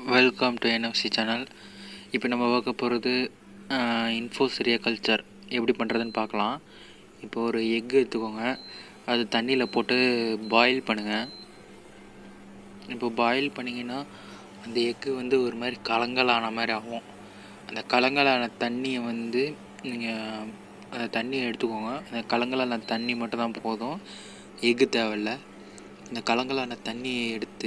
welcome to NFC channel இப்போ நம்ம பார்க்க போகிறது இன்ஃபோசிரியா கல்ச்சர் எப்படி பண்ணுறதுன்னு பார்க்கலாம் இப்போ ஒரு எக் எடுத்துக்கோங்க அது தண்ணியில் போட்டு பாயில் பண்ணுங்கள் இப்போ பாயில் பண்ணிங்கன்னா அந்த எக்கு வந்து ஒரு மாதிரி கலங்கலான மாதிரி ஆகும் அந்த கலங்கலான தண்ணியை வந்து நீங்கள் அந்த தண்ணியை எடுத்துக்கோங்க அந்த கலங்கலான தண்ணி மட்டும் தான் போதும் எக்கு தேவையில்ல இந்த கலங்கலான தண்ணியை எடுத்து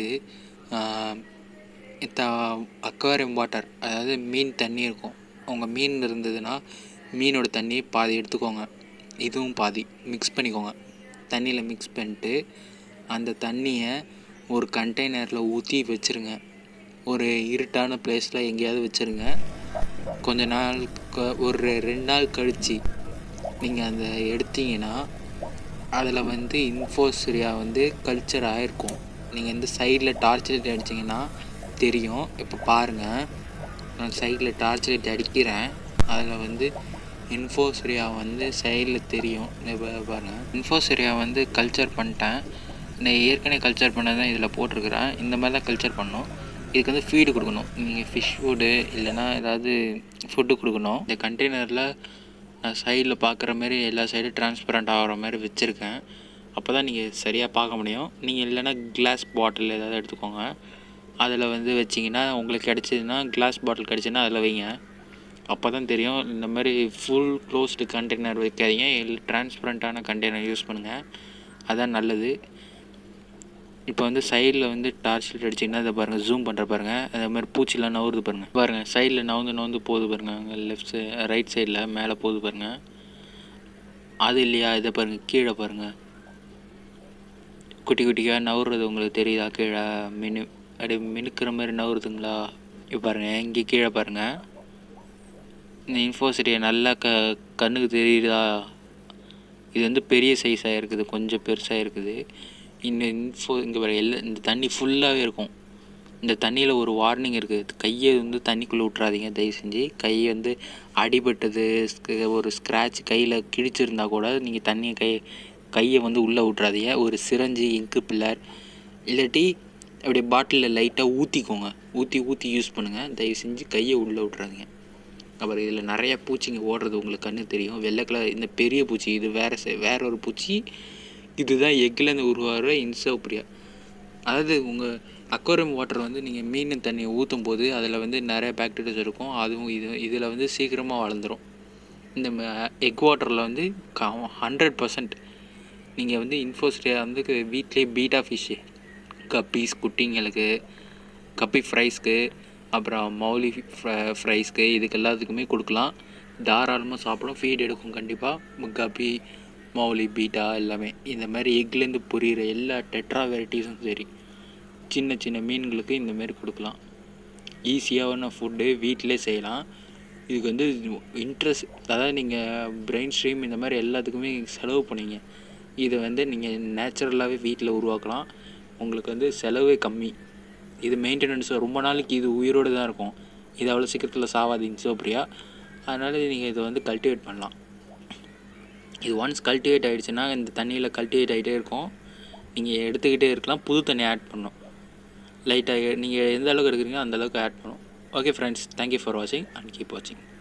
த அக்வாரியம் வாட்டர் அதாவது மீன் தண்ணி இருக்கும் உங்கள் மீன் இருந்ததுன்னா மீனோட தண்ணி பாதி எடுத்துக்கோங்க இதுவும் பாதி மிக்ஸ் பண்ணிக்கோங்க தண்ணியில் மிக்ஸ் பண்ணிட்டு அந்த தண்ணியை ஒரு கண்டெய்னரில் ஊற்றி வச்சுருங்க ஒரு இருட்டான பிளேஸில் எங்கேயாவது வச்சுருங்க கொஞ்ச நாள் க- ஒரு ரெண்டு நாள் கழித்து நீங்கள் அந்த எடுத்தீங்கன்னா அதில் வந்து இன்ஃபோசிரியா வந்து கல்ச்சர் ஆயிருக்கும் நீங்கள் இந்த சைடில் டார்ச் லைட் அடிச்சிங்கன்னா தெரியும் இப்போ பாருங்கள் நான் சைடில் டார்ச் லைட் அடிக்கிறேன் அதில் வந்து இன்ஃபோசிரியா வந்து சைடில் தெரியும் இந்த பா- பாருங்க இன்ஃபோசிரியா வந்து கல்ச்சர் பண்ணிட்டேன் நான் ஏற்கனவே கல்ச்சர் பண்ணது தான் இதில் போட்டிருக்கிறேன் இந்த மாதிரி தான் கல்ச்சர் பண்ணணும் இதுக்கு வந்து ஃபீடு கொடுக்கணும் நீங்கள் ஃபிஷ் ஃபுட்டு இல்லைன்னா ஏதாவது ஃபுட்டு கொடுக்கணும் இந்த கண்டெய்னரில் நான் சைடில் பார்க்குற மாதிரி எல்லா சைடும் டிரான்ஸ்பரண்ட் ஆகிற மாதிரி வச்சுருக்கேன் அப்போ தான் நீங்கள் சரியாக பார்க்க முடியும் நீங்கள் இல்லைன்னா கிளாஸ் பாட்டில் ஏதாவது எடுத்துக்கோங்க அதில் வந்து வச்சிங்கன்னா உங்களுக்கு கிடச்சிதுன்னா கிளாஸ் பாட்டில் கிடச்சின்னா அதில் வைங்க அப்போ தான் தெரியும் இந்த மாதிரி ஃபுல் க்ளோஸ்டு கண்டெய்னர் வைக்காதீங்க இல்லை டிரான்ஸ்பரண்ட்டான கண்டெய்னர் யூஸ் பண்ணுங்கள் அதான் நல்லது இப்போ வந்து சைடில் வந்து டார்ச் லைட் அடிச்சிங்கன்னா இதை பாருங்கள் ஜூம் பண்ணுற பாருங்கள் அதே மாதிரி பூச்சிலாம் நவுறுது பாருங்கள் பாருங்கள் சைடில் நவுந்து நவுந்து போகுது பாருங்கள் அங்கே லெஃப்ட் சை ரைட் சைடில் மேலே போகுது பாருங்கள் அது இல்லையா இதை பாருங்கள் கீழே பாருங்கள் குட்டி குட்டியாக நவுறது உங்களுக்கு தெரியுதா கீழே மினு அப்படியே மினுக்கிற மாதிரி நவுறுதுங்களா இப்போ பாருங்கள் இங்கே கீழே பாருங்கள் இந்த இன்ஃபோசிட்டியை நல்லா க கண்ணுக்கு தெரியுதா இது வந்து பெரிய சைஸாக இருக்குது கொஞ்சம் பெருசாக இருக்குது இந்த இன்ஃபோ இங்கே பாரு எல்லா இந்த தண்ணி ஃபுல்லாகவே இருக்கும் இந்த தண்ணியில் ஒரு வார்னிங் இருக்குது கையை வந்து தண்ணிக்குள்ளே விட்றாதீங்க தயவு செஞ்சு கை வந்து அடிபட்டது ஸ்க- ஒரு ஸ்க்ராட்ச் கையில் கிழிச்சிருந்தா கூட நீங்கள் தண்ணியை கை கையை வந்து உள்ளே விட்றாதீங்க ஒரு சிரஞ்சு இங்கு பில்லர் இல்லாட்டி அப்படியே பாட்டிலில் லைட்டாக ஊற்றிக்கோங்க ஊற்றி ஊற்றி யூஸ் பண்ணுங்கள் தயவு செஞ்சு கையை உள்ளே விட்றாதீங்க அப்புறம் இதில் நிறைய பூச்சிங்க ஓடுறது உங்களுக்கு கண்ணு தெரியும் வெள்ளை கலர் இந்த பெரிய பூச்சி இது வேற செ- வேற ஒரு பூச்சி இதுதான் எக்லேருந்து உருவாகிற இன்சோப்ரியா அதாவது உங்கள் அக்வாரியம் வாட்டர் வந்து நீங்கள் மீன் தண்ணியை ஊற்றும் போது அதில் வந்து நிறைய பாக்டீரியாஸ் இருக்கும் அதுவும் இது இதில் வந்து சீக்கிரமாக வளர்ந்துரும் இந்த எக் வாட்டரில் வந்து ஹண்ட்ரட் பர்சன்ட் நீங்கள் வந்து இன்ஃபோஸ்ரியா வந்து வீட்லேயே பீட்டா ஃபிஷ்ஷு கப்பீஸ் குட்டிங்களுக்கு கப்பி ஃப்ரைஸ்க்கு அப்புறம் மௌலி ஃப்ரைஸ்க்கு இதுக்கு எல்லாத்துக்குமே கொடுக்கலாம் தாராளமாக சாப்பிடும் ஃபீட் எடுக்கும் கண்டிப்பாக கப்பி மௌலி பீட்டா எல்லாமே இந்த மாதிரி எக்லேருந்து பொரியிற எல்லா டெட்ரா வெரைட்டிஸும் சரி சின்ன சின்ன மீன்களுக்கு இந்த மாதிரி கொடுக்கலாம் ஈஸியான ஃபுட்டு வீட்டிலே செய்யலாம் இதுக்கு வந்து இன்ட்ரெஸ்ட் அதாவது நீங்கள் பிரெயின் ஸ்ட்ரீம் இந்த மாதிரி எல்லாத்துக்குமே செலவு பண்ணுவீங்க இதை வந்து நீங்கள் நேச்சுரலாகவே வீட்டில் உருவாக்கலாம் உங்களுக்கு வந்து செலவே கம்மி இது மெயின்டெனன்ஸ் ரொம்ப நாளைக்கு இது உயிரோடு தான் இருக்கும் இது அவ்வளோ சீக்கிரத்தில் சாவாது இன்சோப்ரியா அதனால் நீங்கள் இதை வந்து கல்டிவேட் பண்ணலாம் இது ஒன்ஸ் கல்டிவேட் ஆகிடுச்சுன்னா இந்த தண்ணியில் கல்டிவேட் ஆகிட்டே இருக்கும் நீங்கள் எடுத்துக்கிட்டே இருக்கலாம் புது தண்ணி ஆட் பண்ணணும் லைட்டாக நீங்கள் எந்த அளவுக்கு எடுக்கிறீங்களோ அந்த அளவுக்கு ஆட் பண்ணும் ஓகே ஃப்ரெண்ட்ஸ் தேங்க்யூ ஃபார் வாட்சிங் அண்ட் கீப் வாட்சிங்